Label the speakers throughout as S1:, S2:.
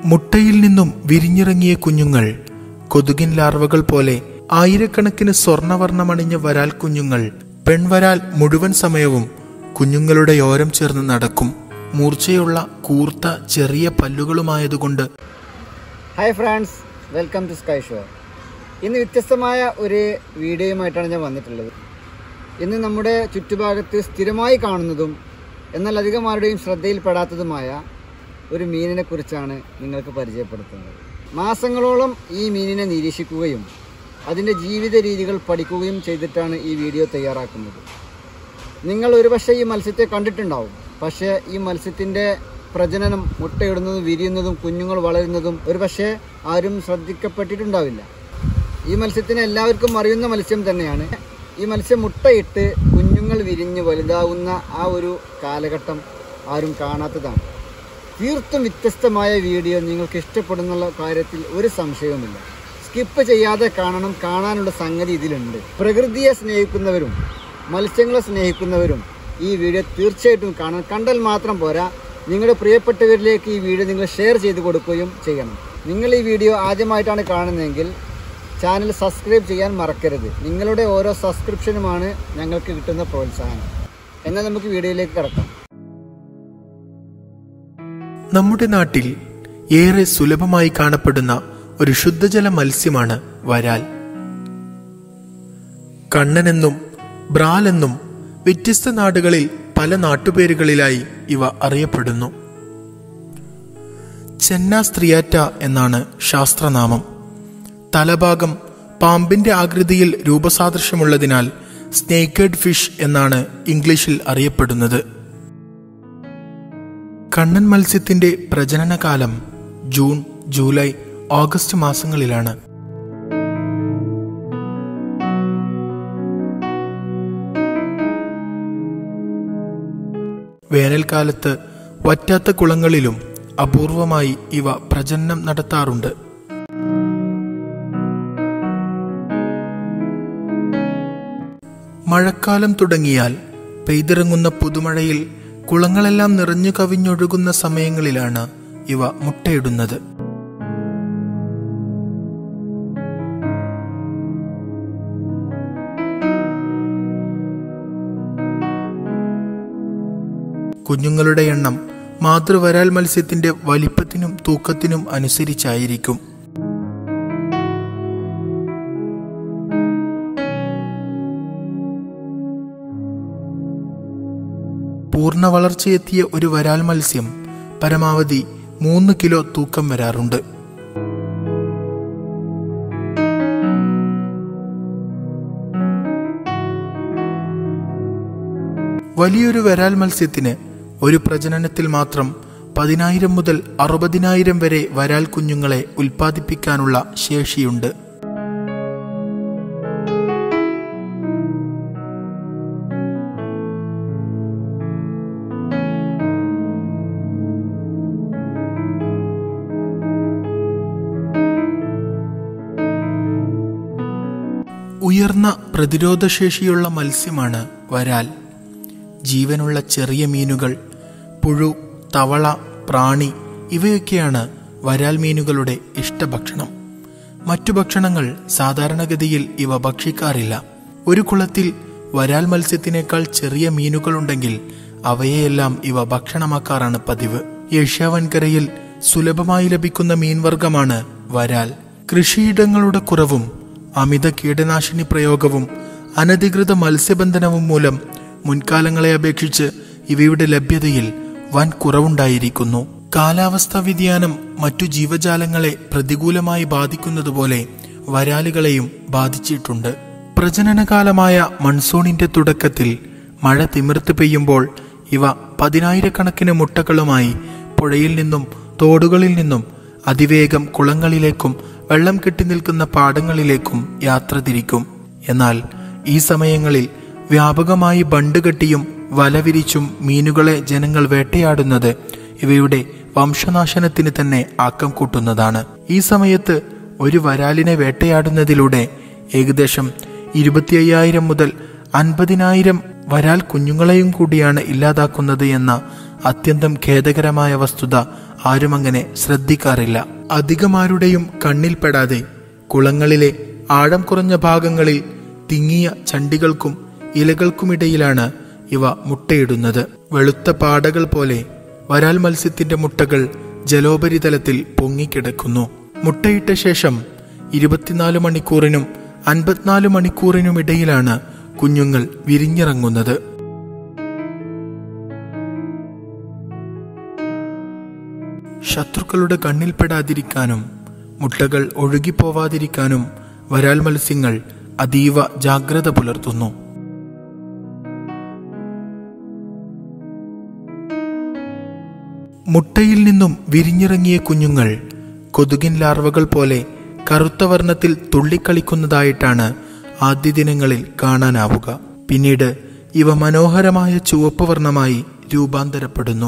S1: മുട്ടയിൽ നിന്നും വിരിഞ്ഞിറങ്ങിയ കുഞ്ഞുങ്ങൾ കൊതുകിൻ ലാർവകൾ പോലെ ആയിരക്കണക്കിന് സ്വർണവർണ്ണമണിഞ്ഞ വരാൽ കുഞ്ഞുങ്ങൾ പെൺവരാൽ മുഴുവൻ സമയവും കുഞ്ഞുങ്ങളുടെ ഓരം ചേർന്ന് നടക്കും മൂർച്ചയുള്ള കൂർത്ത ചെറിയ പല്ലുകളുമായതുകൊണ്ട്
S2: hi friends welcome to sky show ഇന്ന് വ്യത്യസ്തമായ ഒരു വീഡിയോയുമായിട്ടാണ് ഞാൻ വന്നിട്ടുള്ളത് ഇന്ന് നമ്മുടെ ചുറ്റുഭാഗത്ത് സ്ഥിരമായി കാണുന്നതും എന്നാൽ അധികം ആരുടെയും ശ്രദ്ധയിൽപ്പെടാത്തതുമായ ഒരു മീനിനെ കുറിച്ചാണ് നിങ്ങൾക്ക് പരിചയപ്പെടുത്തുന്നത് മാസങ്ങളോളം ഈ മീനിനെ നിരീക്ഷിക്കുകയും അതിൻ്റെ ജീവിത രീതികൾ പഠിക്കുകയും ചെയ്തിട്ടാണ് ഈ വീഡിയോ തയ്യാറാക്കുന്നത് നിങ്ങൾ ഒരുപക്ഷെ ഈ മത്സ്യത്തെ കണ്ടിട്ടുണ്ടാവും പക്ഷേ ഈ മത്സ്യത്തിൻ്റെ പ്രജനനം മുട്ടയിടുന്നതും വിരിയുന്നതും കുഞ്ഞുങ്ങൾ വളരുന്നതും ഒരുപക്ഷെ ആരും ശ്രദ്ധിക്കപ്പെട്ടിട്ടുണ്ടാവില്ല ഈ മത്സ്യത്തിന് എല്ലാവർക്കും അറിയുന്ന മത്സ്യം തന്നെയാണ് ഈ മത്സ്യം മുട്ടയിട്ട് കുഞ്ഞുങ്ങൾ വിരിഞ്ഞ് വലുതാവുന്ന ആ ഒരു കാലഘട്ടം ആരും കാണാത്തതാണ് തീർത്തും വ്യത്യസ്തമായ വീഡിയോ നിങ്ങൾക്ക് ഇഷ്ടപ്പെടുന്നുള്ള കാര്യത്തിൽ ഒരു സംശയവുമില്ല സ്കിപ്പ് ചെയ്യാതെ കാണണം കാണാനുള്ള സംഗതി ഇതിലുണ്ട് പ്രകൃതിയെ സ്നേഹിക്കുന്നവരും മത്സ്യങ്ങളെ സ്നേഹിക്കുന്നവരും ഈ വീഡിയോ തീർച്ചയായിട്ടും കാണണം കണ്ടാൽ മാത്രം പോരാ നിങ്ങളുടെ പ്രിയപ്പെട്ടവരിലേക്ക് ഈ വീഡിയോ നിങ്ങൾ ഷെയർ ചെയ്ത് കൊടുക്കുകയും ചെയ്യണം നിങ്ങൾ ഈ വീഡിയോ ആദ്യമായിട്ടാണ് കാണുന്നതെങ്കിൽ ചാനൽ സബ്സ്ക്രൈബ് ചെയ്യാൻ മറക്കരുത് നിങ്ങളുടെ ഓരോ സബ്സ്ക്രിപ്ഷനുമാണ് ഞങ്ങൾക്ക് കിട്ടുന്ന പ്രോത്സാഹനം എന്നാൽ നമുക്ക് വീഡിയോയിലേക്ക് കിടക്കാം
S1: നമ്മുടെ നാട്ടിൽ ഏറെ സുലഭമായി കാണപ്പെടുന്ന ഒരു ശുദ്ധജല മത്സ്യമാണ് വരാൽ കണ്ണനെന്നും ബ്രാലെന്നും വ്യത്യസ്ത നാടുകളിൽ പല നാട്ടുപേരുകളിലായി ഇവ അറിയപ്പെടുന്നു ചെന്ന സ്ത്രിയാറ്റ എന്നാണ് ശാസ്ത്രനാമം തലഭാഗം പാമ്പിന്റെ ആകൃതിയിൽ രൂപസാദൃശ്യമുള്ളതിനാൽ സ്നേക്കേഡ് ഫിഷ് എന്നാണ് ഇംഗ്ലീഷിൽ അറിയപ്പെടുന്നത് കണ്ണൻ മത്സ്യത്തിന്റെ പ്രജനനകാലം ജൂൺ ജൂലൈ ഓഗസ്റ്റ് മാസങ്ങളിലാണ് വേനൽക്കാലത്ത് വറ്റാത്ത കുളങ്ങളിലും അപൂർവമായി ഇവ പ്രജനനം നടത്താറുണ്ട് മഴക്കാലം തുടങ്ങിയാൽ പെയ്തിറങ്ങുന്ന പുതുമഴയിൽ കുളങ്ങളെല്ലാം നിറഞ്ഞു കവിഞ്ഞൊഴുകുന്ന സമയങ്ങളിലാണ് ഇവ മുട്ടയിടുന്നത് കുഞ്ഞുങ്ങളുടെ എണ്ണം മാതൃവരാൽ മത്സ്യത്തിന്റെ വലിപ്പത്തിനും തൂക്കത്തിനും അനുസരിച്ചായിരിക്കും പൂർണ്ണ വളർച്ചയെത്തിയ ഒരു വരാൽ മത്സ്യം പരമാവധി മൂന്ന് കിലോ തൂക്കം വരാറുണ്ട് വലിയൊരു വരാൽ മത്സ്യത്തിന് ഒരു പ്രജനനത്തിൽ മാത്രം പതിനായിരം മുതൽ അറുപതിനായിരം വരെ വരാൽ കുഞ്ഞുങ്ങളെ ഉൽപ്പാദിപ്പിക്കാനുള്ള ശേഷിയുണ്ട് ഉയർന്ന പ്രതിരോധശേഷിയുള്ള മത്സ്യമാണ് വരാൽ ജീവനുള്ള ചെറിയ മീനുകൾ പുഴു തവള പ്രാണി ഇവയൊക്കെയാണ് വരാൽ മീനുകളുടെ ഇഷ്ടഭക്ഷണം മറ്റു ഭക്ഷണങ്ങൾ സാധാരണഗതിയിൽ ഇവ ഭക്ഷിക്കാറില്ല ഒരു കുളത്തിൽ വരാൽ മത്സ്യത്തിനേക്കാൾ ചെറിയ മീനുകളുണ്ടെങ്കിൽ അവയെയെല്ലാം ഇവ ഭക്ഷണമാക്കാറാണ് പതിവ് ഏഷ്യാവൻകരയിൽ സുലഭമായി ലഭിക്കുന്ന മീൻവർഗമാണ് വരാൽ കൃഷിയിടങ്ങളുടെ കുറവും അമിത കീടനാശിനി പ്രയോഗവും അനധികൃത മത്സ്യബന്ധനവും മൂലം മുൻകാലങ്ങളെ അപേക്ഷിച്ച് ഇവയുടെ ലഭ്യതയിൽ വൻ കുറവുണ്ടായിരിക്കുന്നു കാലാവസ്ഥാ വ്യതിയാനം മറ്റു ജീവജാലങ്ങളെ പ്രതികൂലമായി ബാധിക്കുന്നതുപോലെ വരാലുകളെയും ബാധിച്ചിട്ടുണ്ട് പ്രജനനകാലമായ മൺസൂണിന്റെ തുടക്കത്തിൽ മഴ തിമിർത്ത് പെയ്യുമ്പോൾ ഇവ പതിനായിരക്കണക്കിന് മുട്ടകളുമായി പുഴയിൽ നിന്നും തോടുകളിൽ നിന്നും അതിവേഗം കുളങ്ങളിലേക്കും വെള്ളം കെട്ടി നിൽക്കുന്ന പാടങ്ങളിലേക്കും യാത്ര തിരിക്കും എന്നാൽ ഈ സമയങ്ങളിൽ വ്യാപകമായി ബണ്ട് കെട്ടിയും വലവിരിച്ചും മീനുകളെ ജനങ്ങൾ വേട്ടയാടുന്നത് ഇവയുടെ വംശനാശനത്തിന് തന്നെ ആക്കം കൂട്ടുന്നതാണ് ഈ സമയത്ത് ഒരു വരാലിനെ വേട്ടയാടുന്നതിലൂടെ ഏകദേശം ഇരുപത്തി അയ്യായിരം മുതൽ അൻപതിനായിരം വരാൽ കുഞ്ഞുങ്ങളെയും കൂടിയാണ് ഇല്ലാതാക്കുന്നത് എന്ന അത്യന്തം ഖേദകരമായ വസ്തുത ആരുമങ്ങനെ ശ്രദ്ധിക്കാറില്ല അധികമാരുടെയും കണ്ണിൽപ്പെടാതെ കുളങ്ങളിലെ ആഴം കുറഞ്ഞ ഭാഗങ്ങളിൽ തിങ്ങിയ ചണ്ടികൾക്കും ഇലകൾക്കുമിടയിലാണ് ഇവ മുട്ടയിടുന്നത് വെളുത്ത പാടകൾ പോലെ വരാൽ മത്സ്യത്തിന്റെ മുട്ടകൾ ജലോപരിതലത്തിൽ പൊങ്ങിക്കിടക്കുന്നു മുട്ടയിട്ട ശേഷം ഇരുപത്തിനാല് മണിക്കൂറിനും അൻപത്തിനാല് മണിക്കൂറിനും ഇടയിലാണ് കുഞ്ഞുങ്ങൾ വിരിഞ്ഞിറങ്ങുന്നത് ശത്രുക്കളുടെ കണ്ണിൽപ്പെടാതിരിക്കാനും മുട്ടകൾ ഒഴുകിപ്പോവാതിരിക്കാനും വരാൽ മത്സ്യങ്ങൾ അതീവ ജാഗ്രത പുലർത്തുന്നു മുട്ടയിൽ നിന്നും വിരിഞ്ഞിറങ്ങിയ കുഞ്ഞുങ്ങൾ കൊതുകിൻ ലാർവകൾ പോലെ കറുത്ത വർണ്ണത്തിൽ തുള്ളിക്കളിക്കുന്നതായിട്ടാണ് ആദ്യ ദിനങ്ങളിൽ കാണാനാവുക പിന്നീട് ഇവ മനോഹരമായ ചുവപ്പ് വർണ്ണമായി രൂപാന്തരപ്പെടുന്നു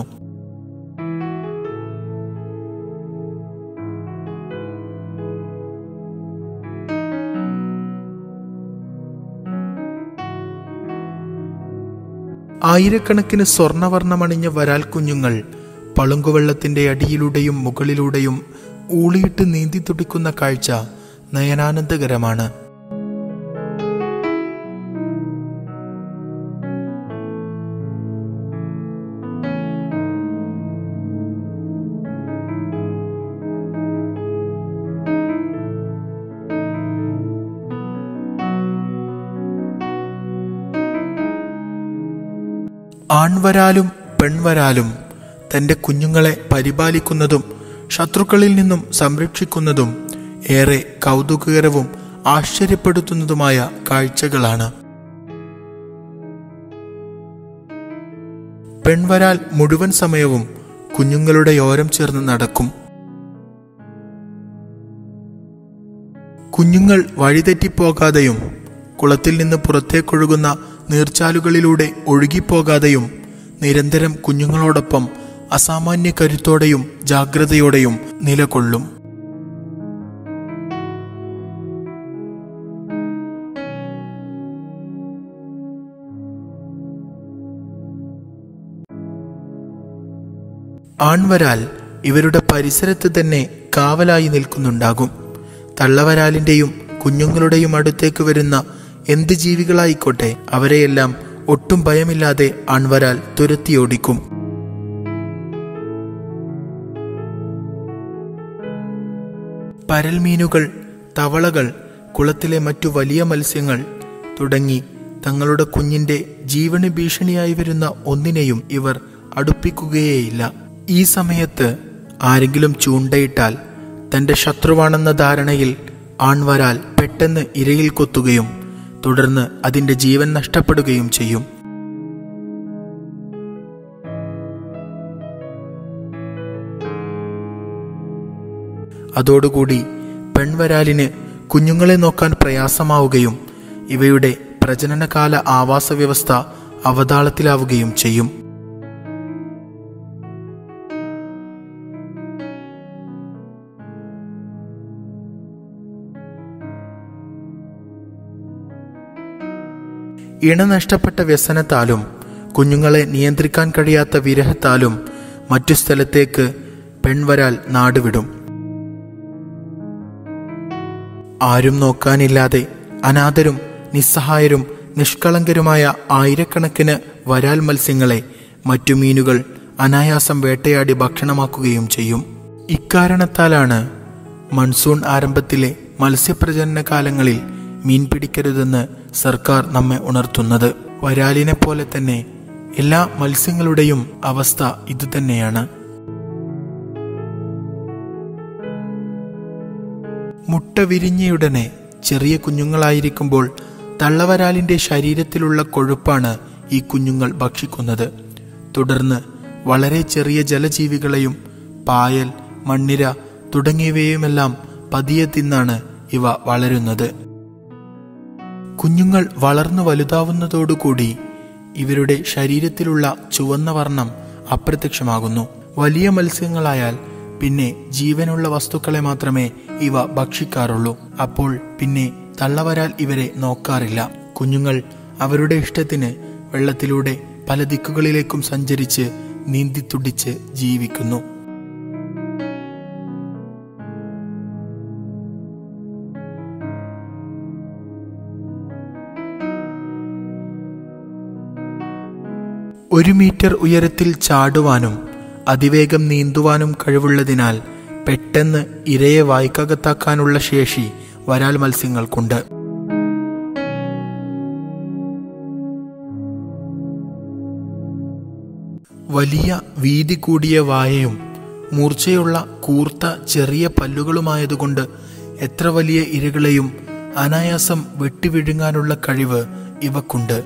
S1: ആയിരക്കണക്കിന് സ്വർണവർണ്ണമണിഞ്ഞ വരാൽ കുഞ്ഞുങ്ങൾ പളുങ്കുവെള്ളത്തിന്റെ അടിയിലൂടെയും മുകളിലൂടെയും ഊളിയിട്ട് നീന്തി തുടിക്കുന്ന കാഴ്ച നയനാനന്ദകരമാണ് ആൺവരാലും പെൺവരാലും തന്റെ കുഞ്ഞുങ്ങളെ പരിപാലിക്കുന്നതും ശത്രുക്കളിൽ നിന്നും സംരക്ഷിക്കുന്നതും ഏറെ കൗതുകകരവും ആശ്ചര്യപ്പെടുത്തുന്നതുമായ കാഴ്ചകളാണ് പെൺവരാൽ മുഴുവൻ സമയവും കുഞ്ഞുങ്ങളുടെ ഓരം ചേർന്ന് നടക്കും കുഞ്ഞുങ്ങൾ വഴിതെറ്റിപ്പോകാതെയും കുളത്തിൽ നിന്ന് പുറത്തേക്കൊഴുകുന്ന നീർച്ചാലുകളിലൂടെ ഒഴുകിപ്പോകാതെയും നിരന്തരം കുഞ്ഞുങ്ങളോടൊപ്പം അസാമാന്യ കരുത്തോടെയും ജാഗ്രതയോടെയും നിലകൊള്ളും ആൺവരാൽ ഇവരുടെ പരിസരത്ത് തന്നെ കാവലായി നിൽക്കുന്നുണ്ടാകും തള്ളവരാലിന്റെയും കുഞ്ഞുങ്ങളുടെയും അടുത്തേക്ക് വരുന്ന എന്ത് ജീവികളായിക്കോട്ടെ അവരെയെല്ലാം ഒട്ടും ഭയമില്ലാതെ ആൺവരാൽ തുരത്തിയോടിക്കും പരൽമീനുകൾ തവളകൾ കുളത്തിലെ മറ്റു വലിയ മത്സ്യങ്ങൾ തുടങ്ങി തങ്ങളുടെ കുഞ്ഞിന്റെ ജീവന് ഭീഷണിയായി വരുന്ന ഒന്നിനെയും ഇവർ അടുപ്പിക്കുകയേയില്ല ഈ സമയത്ത് ആരെങ്കിലും ചൂണ്ടയിട്ടാൽ തന്റെ ശത്രുവാണെന്ന ധാരണയിൽ ആൺവരാൽ പെട്ടെന്ന് ഇരയിൽ കൊത്തുകയും തുടർന്ന് അതിന്റെ ജീവൻ നഷ്ടപ്പെടുകയും ചെയ്യും അതോടുകൂടി പെൺവരാലിന് കുഞ്ഞുങ്ങളെ നോക്കാൻ പ്രയാസമാവുകയും ഇവയുടെ പ്രജനനകാല ആവാസ വ്യവസ്ഥ അവതാളത്തിലാവുകയും ചെയ്യും ഇണ നഷ്ടപ്പെട്ട വ്യസനത്താലും കുഞ്ഞുങ്ങളെ നിയന്ത്രിക്കാൻ കഴിയാത്ത വിരഹത്താലും മറ്റു സ്ഥലത്തേക്ക് പെൺവരാൽ നാടുവിടും ആരും നോക്കാനില്ലാതെ അനാഥരും നിസ്സഹായരും നിഷ്കളങ്കരുമായ ആയിരക്കണക്കിന് വരാൽ മത്സ്യങ്ങളെ മറ്റു മീനുകൾ അനായാസം വേട്ടയാടി ഭക്ഷണമാക്കുകയും ചെയ്യും ഇക്കാരണത്താലാണ് മൺസൂൺ ആരംഭത്തിലെ മത്സ്യപ്രജനന കാലങ്ങളിൽ മീൻ പിടിക്കരുതെന്ന് സർക്കാർ നമ്മെ ഉണർത്തുന്നത് വരാലിനെ പോലെ തന്നെ എല്ലാ മത്സ്യങ്ങളുടെയും അവസ്ഥ ഇതുതന്നെയാണ് മുട്ട വിരിഞ്ഞയുടനെ ചെറിയ കുഞ്ഞുങ്ങളായിരിക്കുമ്പോൾ തള്ളവരാലിന്റെ ശരീരത്തിലുള്ള കൊഴുപ്പാണ് ഈ കുഞ്ഞുങ്ങൾ ഭക്ഷിക്കുന്നത് തുടർന്ന് വളരെ ചെറിയ ജലജീവികളെയും പായൽ മണ്ണിര തുടങ്ങിയവയുമെല്ലാം പതിയെ തിന്നാണ് ഇവ വളരുന്നത് കുഞ്ഞുങ്ങൾ വളർന്നു വലുതാവുന്നതോടുകൂടി ഇവരുടെ ശരീരത്തിലുള്ള ചുവന്ന വർണ്ണം അപ്രത്യക്ഷമാകുന്നു വലിയ മത്സ്യങ്ങളായാൽ പിന്നെ ജീവനുള്ള വസ്തുക്കളെ മാത്രമേ ഇവ ഭക്ഷിക്കാറുള്ളൂ അപ്പോൾ പിന്നെ തള്ളവരാൽ ഇവരെ നോക്കാറില്ല കുഞ്ഞുങ്ങൾ അവരുടെ ഇഷ്ടത്തിന് വെള്ളത്തിലൂടെ പല ദിക്കുകളിലേക്കും സഞ്ചരിച്ച് നീന്തിത്തുടിച്ച് ജീവിക്കുന്നു ഒരു മീറ്റർ ഉയരത്തിൽ ചാടുവാനും അതിവേഗം നീന്തുവാനും കഴിവുള്ളതിനാൽ പെട്ടെന്ന് ഇരയെ വായ്ക്കകത്താക്കാനുള്ള ശേഷി വരാൽ മത്സ്യങ്ങൾക്കുണ്ട് വലിയ വീതി കൂടിയ വായയും മൂർച്ചയുള്ള കൂർത്ത ചെറിയ പല്ലുകളുമായതുകൊണ്ട് എത്ര വലിയ ഇരകളെയും അനായാസം വെട്ടിവിഴുങ്ങാനുള്ള കഴിവ് ഇവക്കുണ്ട്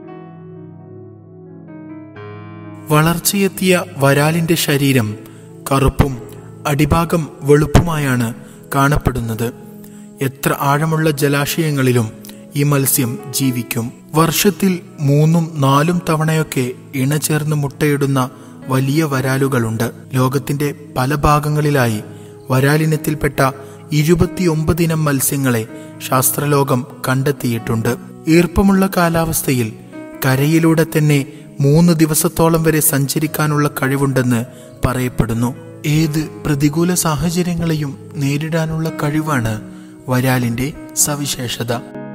S1: വളർച്ചയെത്തിയ വരാലിന്റെ ശരീരം കറുപ്പും അടിഭാഗം വെളുപ്പുമായാണ് കാണപ്പെടുന്നത് എത്ര ആഴമുള്ള ജലാശയങ്ങളിലും ഈ മത്സ്യം ജീവിക്കും വർഷത്തിൽ മൂന്നും നാലും തവണയൊക്കെ ഇണചേർന്ന് മുട്ടയിടുന്ന വലിയ വരാലുകളുണ്ട് ലോകത്തിന്റെ പല ഭാഗങ്ങളിലായി വരാലിനത്തിൽപ്പെട്ട ഇരുപത്തിയൊമ്പതിനം മത്സ്യങ്ങളെ ശാസ്ത്രലോകം കണ്ടെത്തിയിട്ടുണ്ട് ഈർപ്പമുള്ള കാലാവസ്ഥയിൽ കരയിലൂടെ തന്നെ മൂന്ന് ദിവസത്തോളം വരെ സഞ്ചരിക്കാനുള്ള കഴിവുണ്ടെന്ന് പറയപ്പെടുന്നു ഏത് പ്രതികൂല സാഹചര്യങ്ങളെയും നേരിടാനുള്ള കഴിവാണ് വരാലിന്റെ സവിശേഷത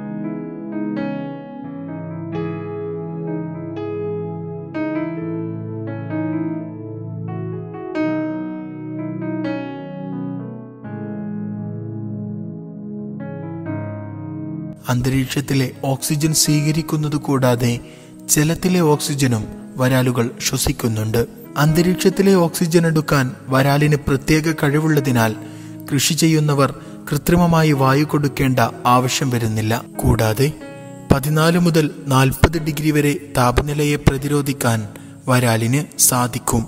S1: അന്തരീക്ഷത്തിലെ ഓക്സിജൻ സ്വീകരിക്കുന്നത് കൂടാതെ ജലത്തിലെ ഓക്സിജനും വരാലുകൾ ശ്വസിക്കുന്നുണ്ട് അന്തരീക്ഷത്തിലെ ഓക്സിജൻ എടുക്കാൻ വരാലിന് പ്രത്യേക കഴിവുള്ളതിനാൽ കൃഷി ചെയ്യുന്നവർ കൃത്രിമമായി വായു കൊടുക്കേണ്ട ആവശ്യം വരുന്നില്ല കൂടാതെ പതിനാല് മുതൽ നാൽപ്പത് ഡിഗ്രി വരെ താപനിലയെ പ്രതിരോധിക്കാൻ വരാലിന് സാധിക്കും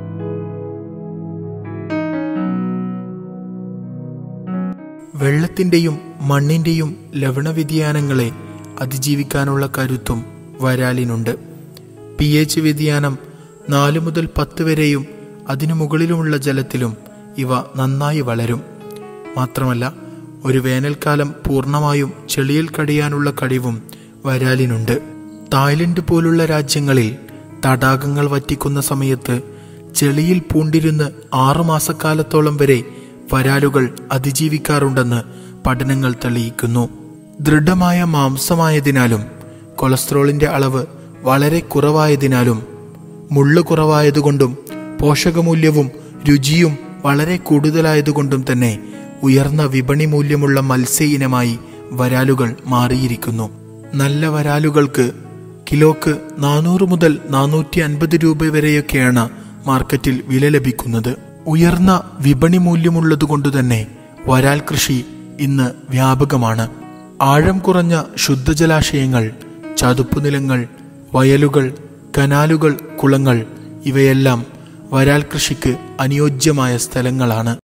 S1: വെള്ളത്തിന്റെയും മണ്ണിന്റെയും ലവണ വ്യതിയാനങ്ങളെ അതിജീവിക്കാനുള്ള കരുത്തും വരാലിനുണ്ട് പി എച്ച് വ്യതിയാനം നാല് മുതൽ പത്ത് വരെയും അതിനു മുകളിലുമുള്ള ജലത്തിലും ഇവ നന്നായി വളരും മാത്രമല്ല ഒരു വേനൽക്കാലം പൂർണ്ണമായും ചെളിയിൽ കടിയാനുള്ള കഴിവും വരാലിനുണ്ട് തായ്ലൻഡ് പോലുള്ള രാജ്യങ്ങളിൽ തടാകങ്ങൾ വറ്റിക്കുന്ന സമയത്ത് ചെളിയിൽ പൂണ്ടിരുന്ന് ആറുമാസക്കാലത്തോളം വരെ വരാലുകൾ അതിജീവിക്കാറുണ്ടെന്ന് പഠനങ്ങൾ തെളിയിക്കുന്നു ദൃഢമായ മാംസമായതിനാലും കൊളസ്ട്രോളിന്റെ അളവ് വളരെ കുറവായതിനാലും മുള്ളു കുറവായതുകൊണ്ടും പോഷകമൂല്യവും രുചിയും വളരെ കൂടുതലായതുകൊണ്ടും തന്നെ ഉയർന്ന വിപണി മൂല്യമുള്ള മത്സ്യ ഇനമായി വരാലുകൾ മാറിയിരിക്കുന്നു നല്ല വരാലുകൾക്ക് കിലോക്ക് നാനൂറ് മുതൽ നാനൂറ്റി അൻപത് രൂപ വരെയൊക്കെയാണ് മാർക്കറ്റിൽ വില ലഭിക്കുന്നത് ഉയർന്ന വിപണി മൂല്യമുള്ളതുകൊണ്ടുതന്നെ വരാൽ കൃഷി ഇന്ന് വ്യാപകമാണ് ആഴം കുറഞ്ഞ ശുദ്ധജലാശയങ്ങൾ ചതുപ്പുനിലങ്ങൾ വയലുകൾ കനാലുകൾ കുളങ്ങൾ ഇവയെല്ലാം വരാൽ കൃഷിക്ക് അനുയോജ്യമായ സ്ഥലങ്ങളാണ്